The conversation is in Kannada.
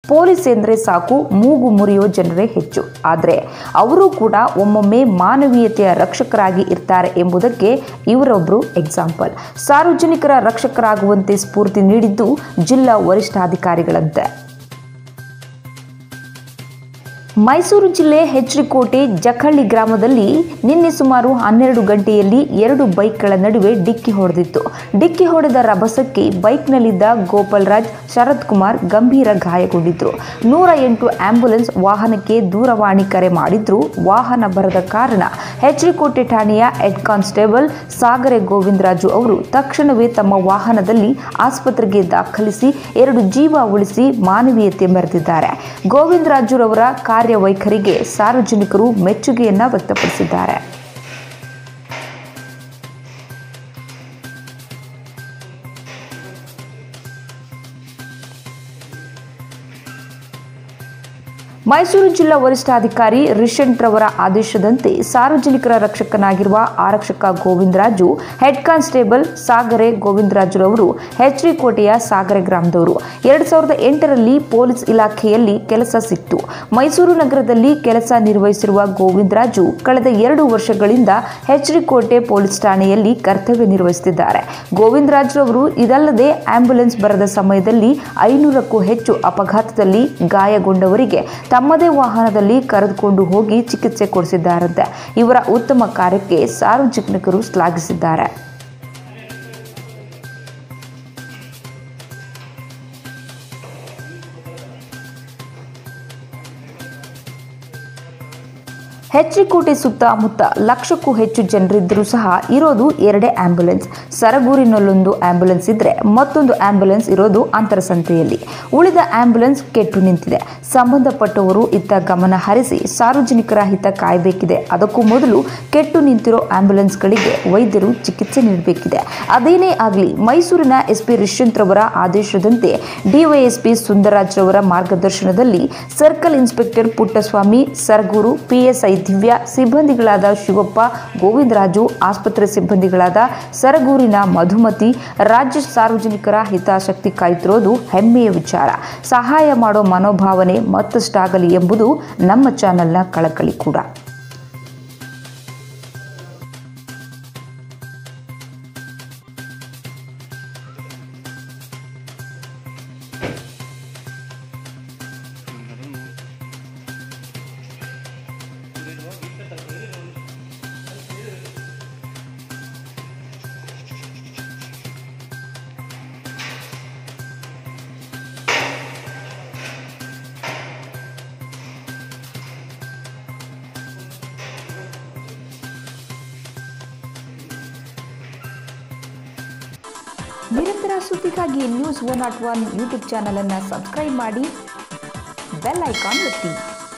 ಪೊಲೀಸ್ ಎಂದರೆ ಸಾಕು ಮೂಗು ಮುರಿಯೋ ಜನರೇ ಹೆಚ್ಚು ಆದರೆ ಅವರು ಕೂಡ ಒಮ್ಮೊಮ್ಮೆ ಮಾನವೀಯತೆಯ ರಕ್ಷಕರಾಗಿ ಇರ್ತಾರೆ ಎಂಬುದಕ್ಕೆ ಇವರೊಬ್ಬರು ಎಕ್ಸಾಂಪಲ್ ಸಾರ್ವಜನಿಕರ ರಕ್ಷಕರಾಗುವಂತೆ ಸ್ಫೂರ್ತಿ ನೀಡಿದ್ದು ಜಿಲ್ಲಾ ವರಿಷ್ಠಾಧಿಕಾರಿಗಳಂತೆ ಮೈಸೂರು ಜಿಲ್ಲೆ ಹೆಚ್ರಿಕೋಟೆ ಜಖಳ್ಳಿ ಗ್ರಾಮದಲ್ಲಿ ನಿನ್ನೆ ಸುಮಾರು ಹನ್ನೆರಡು ಗಂಟೆಯಲ್ಲಿ ಎರಡು ಬೈಕ್ಗಳ ನಡುವೆ ಡಿಕ್ಕಿ ಹೊಡೆದಿತ್ತು ಡಿಕ್ಕಿ ಹೊಡೆದ ರಭಸಕ್ಕೆ ಬೈಕ್ನಲ್ಲಿದ್ದ ಗೋಪಾಲ್ ರಾಜ್ ಶರತ್ ಕುಮಾರ್ ಗಂಭೀರ ಗಾಯಗೊಂಡಿದ್ರು ನೂರ ಎಂಟು ಆಂಬ್ಯುಲೆನ್ಸ್ ವಾಹನಕ್ಕೆ ದೂರವಾಣಿ ಕರೆ ಮಾಡಿದ್ರು ವಾಹನ ಬರದ ಕಾರಣ ಹೆಚ್ರಿಕೋಟೆ ಠಾಣೆಯ ಹೆಡ್ ಕಾನ್ಸ್ಟೇಬಲ್ ಸಾಗರೆ ಗೋವಿಂದರಾಜು ಅವರು ತಕ್ಷಣವೇ ತಮ್ಮ ವಾಹನದಲ್ಲಿ ಆಸ್ಪತ್ರೆಗೆ ದಾಖಲಿಸಿ ಎರಡು ಜೀವ ಉಳಿಸಿ ಮಾನವೀಯತೆ ಮೆರೆದಿದ್ದಾರೆ ಗೋವಿಂದರಾಜುರವರ ಕಾರ್ಯವೈಖರಿಗೆ ಸಾರ್ವಜನಿಕರು ಮೆಚ್ಚುಗೆಯನ್ನ ವ್ಯಕ್ತಪಡಿಸಿದ್ದಾರೆ ಮೈಸೂರು ಜಿಲ್ಲಾ ವರಿಷ್ಠಾಧಿಕಾರಿ ರಿಷಂಟ್ ರವರ ಆದೇಶದಂತೆ ಸಾರ್ವಜನಿಕರ ರಕ್ಷಕನಾಗಿರುವ ಆರಕ್ಷಕ ಗೋವಿಂದರಾಜು ಹೆಡ್ ಕಾನ್ಸ್ಟೇಬಲ್ ಸಾಗರೆ ಗೋವಿಂದರಾಜುರವರು ಕೋಟೆಯ ಸಾಗರೆ ಗ್ರಾಮದವರು ಎರಡ್ ಸಾವಿರದ ಎಂಟರಲ್ಲಿ ಪೊಲೀಸ್ ಇಲಾಖೆಯಲ್ಲಿ ಕೆಲಸ ಸಿಕ್ತು ಮೈಸೂರು ನಗರದಲ್ಲಿ ಕೆಲಸ ನಿರ್ವಹಿಸಿರುವ ಗೋವಿಂದರಾಜು ಕಳೆದ ಎರಡು ವರ್ಷಗಳಿಂದ ಕೋಟೆ ಪೊಲೀಸ್ ಠಾಣೆಯಲ್ಲಿ ಕರ್ತವ್ಯ ನಿರ್ವಹಿಸುತ್ತಿದ್ದಾರೆ ಗೋವಿಂದರಾಜುರವರು ಇದಲ್ಲದೆ ಆಂಬ್ಯುಲೆನ್ಸ್ ಬರದ ಸಮಯದಲ್ಲಿ ಐನೂರಕ್ಕೂ ಹೆಚ್ಚು ಅಪಘಾತದಲ್ಲಿ ಗಾಯಗೊಂಡವರಿಗೆ ತಮ್ಮದೇ ವಾಹನದಲ್ಲಿ ಕರೆದುಕೊಂಡು ಹೋಗಿ ಚಿಕಿತ್ಸೆ ಕೊಡಿಸಿದ್ದಾರಂತೆ ಇವರ ಉತ್ತಮ ಕಾರ್ಯಕ್ಕೆ ಸಾರ್ವಜನಿಕರು ಶ್ಲಾಘಿಸಿದ್ದಾರೆ ಹೆಚ್ರಿಕೋಟೆ ಸುತ್ತಮುತ್ತ ಲಕ್ಷಕ್ಕೂ ಹೆಚ್ಚು ಜನರಿದ್ದರೂ ಸಹ ಇರೋದು ಎರಡೇ ಆಂಬ್ಯುಲೆನ್ಸ್ ಸರಗೂರಿನಲ್ಲೊಂದು ಆಂಬ್ಯುಲೆನ್ಸ್ ಇದ್ರೆ ಮತ್ತೊಂದು ಆಂಬ್ಯುಲೆನ್ಸ್ ಇರೋದು ಅಂತರಸಂತೆಯಲ್ಲಿ ಉಳಿದ ಆಂಬ್ಯುಲೆನ್ಸ್ ಕೆಟ್ಟು ನಿಂತಿದೆ ಸಂಬಂಧಪಟ್ಟವರು ಇತ್ತ ಗಮನ ಹರಿಸಿ ಸಾರ್ವಜನಿಕರ ಹಿತ ಕಾಯಬೇಕಿದೆ ಅದಕ್ಕೂ ಮೊದಲು ಕೆಟ್ಟು ನಿಂತಿರೋ ಆಂಬ್ಯುಲೆನ್ಸ್ಗಳಿಗೆ ವೈದ್ಯರು ಚಿಕಿತ್ಸೆ ನೀಡಬೇಕಿದೆ ಅದೇನೇ ಆಗಲಿ ಮೈಸೂರಿನ ಎಸ್ಪಿ ರಿಷಂತ್ ರವರ ಆದೇಶದಂತೆ ಡಿವೈಎಸ್ಪಿ ಸುಂದರಾಜ್ ರವರ ಮಾರ್ಗದರ್ಶನದಲ್ಲಿ circle inspector Puttaswamy Sargur PSI Divya ಸಿಬ್ಬಂದಿಗಳಾದ ಶಿವಪ್ಪ ಗೋವಿಂದರಾಜು ಆಸ್ಪತ್ರೆ ಸಿಬ್ಬಂದಿಗಳಾದ ಸರಗೂರಿನ ಮಧುಮತಿ ರಾಜ್ಯ ಸಾರ್ವಜನಿಕರ ಹಿತಾಸಕ್ತಿ ಕಾಯ್ತಿರೋದು ಹೆಮ್ಮೆಯ ವಿಚಾರ ಸಹಾಯ ಮಾಡೋ ಮನೋಭಾವನೆ ಮತ್ತಷ್ಟಾಗಲಿ ಎಂಬುದು ನಮ್ಮ ಚಾನೆಲ್ನ ಕಳಕಳಿ ಕೂಡ ನಿರಂತರ ಸುದ್ದಿಗಾಗಿ news one not one YouTube ಚಾನಲನ್ನು ಸಬ್ಸ್ಕ್ರೈಬ್ ಮಾಡಿ ಬೆಲ್ ಐಕಾನ್ ಒತ್ತಿ